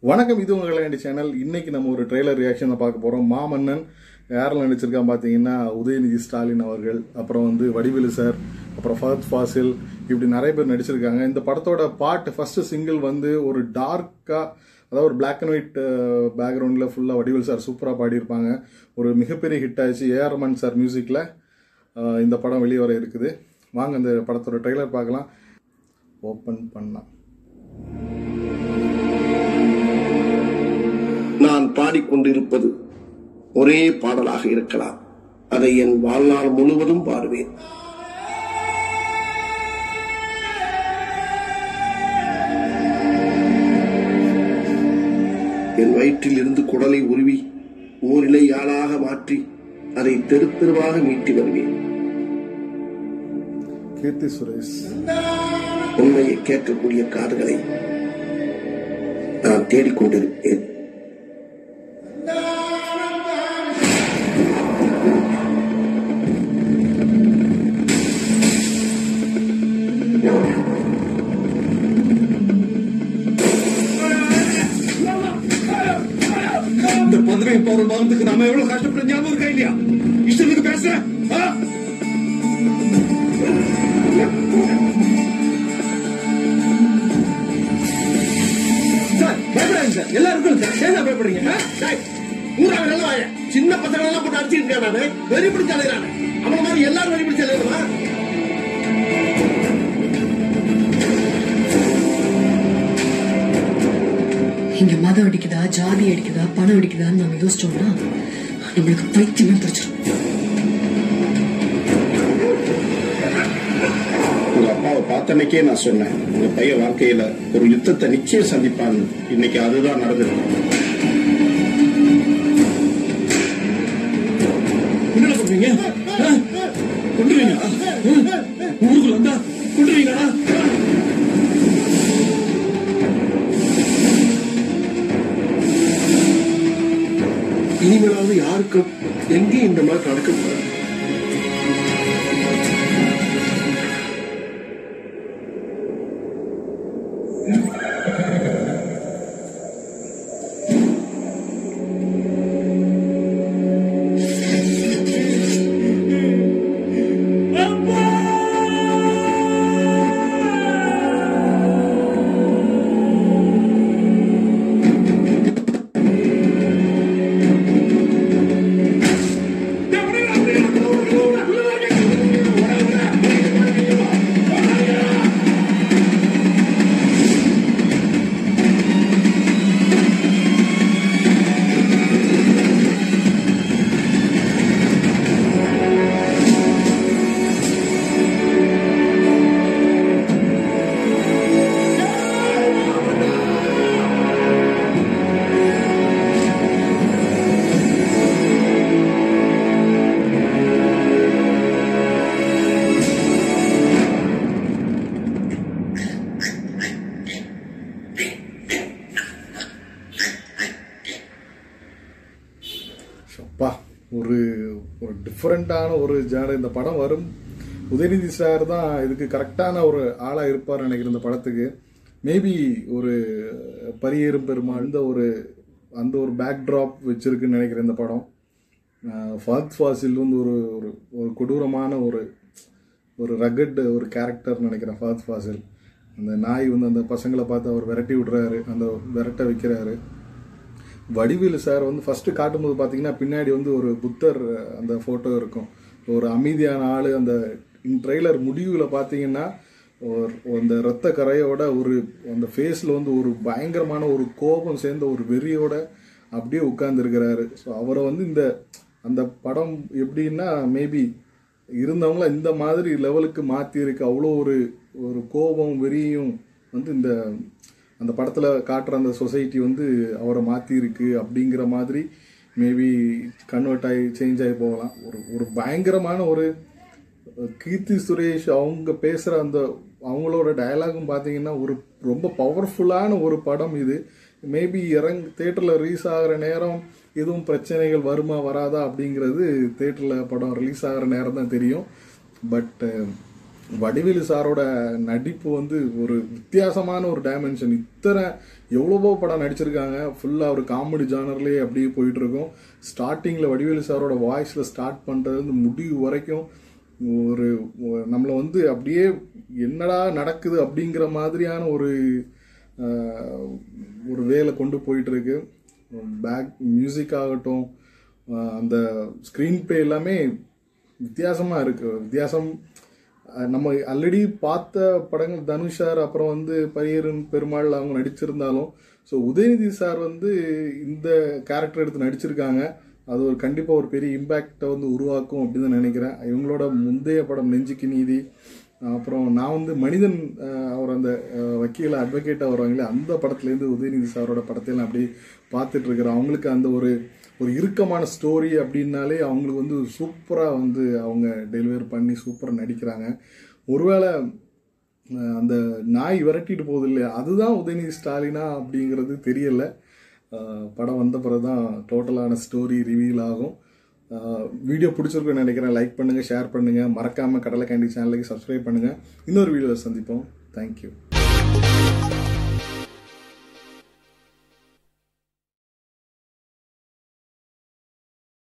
வணக்கம் இது உங்கள் கல்யாணி சேனல் இன்னைக்கு நம்ம ஒரு ட்ரெய்லர் ரியாக்ஷன் பார்க்க போறோம் மாமன்னன் யாரெல்லாம் நடிச்சிருக்கான் பார்த்தீங்கன்னா உதயநிதி ஸ்டாலின் அவர்கள் அப்புறம் வந்து வடிவேலு சார் அப்புறம் ஃபஹத் ஃபாசில் இப்படி நிறைய பேர் நடிச்சிருக்காங்க இந்த படத்தோட பாட் ஃபர்ஸ்ட் சிங்கிள் வந்து ஒரு டார்க்கா அதாவது ஒரு பிளாக் அண்ட் ஒயிட் பேக்ரவுண்டில் ஃபுல்லாக வடிவேல் சார் சூப்பராக பாடியிருப்பாங்க ஒரு மிகப்பெரிய ஹிட் ஆயிடுச்சு ஏஆர் ரமன் சார் மியூசிக்கில் இந்த படம் வெளியே வர இருக்குது வாங்க இந்த படத்தோட ட்ரெய்லர் பார்க்கலாம் ஓப்பன் பண்ணலாம் நான் பாடிக்கொண்டிருப்பது ஒரே பாடலாக இருக்கலாம் அதை என் வாழ்நாள் முழுவதும் பாடுவேன் என் வயிற்றில் இருந்து குடலை உருவி ஓரிலை யாழாக மாற்றி அதை தெரு தெருவாக மீட்டி வருவேன் கீர்த்தி சுரேஷ் உண்மையை கேட்கக்கூடிய காதுகளை நான் தேடிக்கொண்டிருப்பேன் இந்த பதவி பவர் வாங்கறதுக்கு நாம எவ்வளவு கஷ்டப்பட்ட ஞாபகம் இருக்கா இல்லையா இஷ்டத்துக்கு பேசுறேன் ஆ? சார் பயப்படாதீங்க சார் எல்லாருக்கும் சார் ஏன் பயப்படுறீங்க ஆ? டேய், ஊராக நல்ல வாய. சின்ன பசங்க எல்லாம் போட்டு அடிச்சிருக்கேன் நானு வெறி பிடிச்ச அலைகிறானு அவன மாதிரி எல்லாரும் வெறி பிடிச்ச அலைகிறா இங்க மதம் அடிக்குதா ஜாதி அடிக்குதா பணம் அடிக்குதான்னு நம்ம யோசிச்சோம்னா நம்மளுக்கு பைத்தியமே பிடிச்சிடும் உங்க அப்பாவை பார்த்தன்னைக்கே நான் சொன்னேன் உங்க பையன் வாழ்க்கையில ஒரு யுத்தத்தை நிச்சயம் சந்திப்பான்னு இன்னைக்கு அதுதான் நடந்திருக்கு என்ன பண்றீங்க ஆ? கொண்டுருவீங்களா ஆ? ஊருக்குள்ள வந்தா கொண்டுருவீங்களா இனிமேலாவது யாருக்கும் எங்கேயும் இந்த மாதிரி நடக்கக்கூடாது அப்பா ஒரு ஒரு டிஃப்ரெண்ட்டான ஒரு ஜானர் இந்த படம் வரும் உதயநிதி சார் தான் இதுக்கு கரெக்டான ஒரு ஆளாக இருப்பார் நினைக்கிறேன் இந்த படத்துக்கு மேபி ஒரு பரியேறும் பெருமாள் இந்த ஒரு அந்த ஒரு பேக் ட்ராப் வச்சிருக்குன்னு நினைக்கிறேன் இந்த படம் ஃபாத் ஃபாசில் வந்து ஒரு ஒரு ஒரு கொடூரமான ஒரு ஒரு ரகட் ஒரு கேரக்டர் நினைக்கிறேன் ஃபாத் ஃபாசில் அந்த நாய் வந்து அந்த பசங்களை பார்த்து அவர் விரட்டி விடுறாரு அந்த விரட்ட வைக்கிறாரு வடிவேலு சார் வந்து ஃபர்ஸ்ட் காட்டும்போது பார்த்தீங்கன்னா பின்னாடி வந்து ஒரு புத்தர் அந்த ஃபோட்டோ இருக்கும் ஒரு அமைதியான ஆள் அந்த ட்ரெய்லர் முடிவில் பார்த்தீங்கன்னா ஒரு அந்த ரத்த கரையோட ஒரு அந்த ஃபேஸில் வந்து ஒரு பயங்கரமான ஒரு கோபம் சேர்ந்த ஒரு வெறியோட அப்படியே உட்கார்ந்துருக்கிறாரு ஸோ அவரை வந்து இந்த அந்த படம் எப்படின்னா மேபி இருந்தவங்கள இந்த மாதிரி லெவலுக்கு மாற்றி இருக்கு அவ்வளோ ஒரு ஒரு கோபம் வெறியும் வந்து இந்த அந்த படத்தில் காட்டுற அந்த சொசைட்டி வந்து அவரை மாற்றி இருக்கு அப்படிங்கிற மாதிரி மேபி கன்வெர்ட் ஆகி சேஞ்ச் ஆகி போகலாம் ஒரு ஒரு பயங்கரமான ஒரு கீர்த்தி சுரேஷ் அவங்க பேசுகிற அந்த அவங்களோட டயலாகும் பார்த்தீங்கன்னா ஒரு ரொம்ப பவர்ஃபுல்லான ஒரு படம் இது மேபி இறங் தேட்டரில் ரிலீஸ் ஆகிற நேரம் எதுவும் பிரச்சனைகள் வருமா வராதா அப்படிங்கிறது தேட்டரில் படம் ரிலீஸ் ஆகிற நேரம் தான் தெரியும் பட் வடிவேலு சாரோட நடிப்பு வந்து ஒரு வித்தியாசமான ஒரு டைமென்ஷன் இத்தனை எவ்வளவோ படம் நடிச்சிருக்காங்க ஃபுல்லாக ஒரு காமெடி ஜானர்லேயே அப்படியே போயிட்டு இருக்கும் ஸ்டார்டிங்கில் வடிவேலு சாரோட வாய்ஸில் ஸ்டார்ட் பண்ணுறது வந்து முடிவு வரைக்கும் ஒரு ஒரு- நம்மளை வந்து அப்படியே என்னடா நடக்குது அப்படிங்கிற மாதிரியான ஒரு ஆஹ், ஒரு வேலை கொண்டு போயிட்டு இருக்கு பேக் மியூசிக் ஆகட்டும் ஆஹ், அந்த ஸ்க்ரீன் ப்ளே எல்லாமே வித்தியாசமா இருக்கு வித்தியாசம் அஹ் நம்ம ஆல்ரெடி பார்த்த படங்கள் தனுஷ் சார் அப்புறம் வந்து பரியரன் பெருமாள் அவங்க நடிச்சிருந்தாலும் ஸோ உதயநிதி சார் வந்து இந்த கேரக்டர் எடுத்து நடிச்சிருக்காங்க அது ஒரு கண்டிப்பாக ஒரு பெரிய இம்பேக்டை வந்து உருவாக்கும் அப்படின்னு தான் நினைக்கிறேன் இவங்களோட முந்தைய படம் நெஞ்சுக்கு நீதி அப்புறம் நான் வந்து மனிதன் அஹ், அவர் அந்த அஹ், வக்கீல அட்வொகேட்டாக வருவாங்களே அந்த படத்துலேருந்து உதயநிதி சாரோட படத்தையெல்லாம் அப்படியே பார்த்துட்டு இருக்கிறேன் அவங்களுக்கு அந்த ஒரு ஒரு இறுக்கமான ஸ்டோரி அப்படின்னாலே அவங்களுக்கு வந்து சூப்பராக வந்து அவங்க டெலிவர் பண்ணி சூப்பராக நடிக்கிறாங்க ஒருவேளை அஹ், அந்த நாய் விரட்டிட்டு போகுது இல்லையா அதுதான் உதயநிதி ஸ்டாலினா அப்படிங்கிறது தெரியல அஹ், படம் வந்த பிறகு தான் டோட்டலான ஸ்டோரி ரிவீல் ஆகும் வீடியோ பிடிச்சிருக்குன்னு நினைக்கிறேன் லைக் பண்ணுங்கள் ஷேர் பண்ணுங்கள் மறக்காமல் கடலை கேண்டி சேனலுக்கு சப்ஸ்கிரைப் பண்ணுங்கள் இன்னொரு வீடியோவில் சந்திப்போம் தேங்க்யூ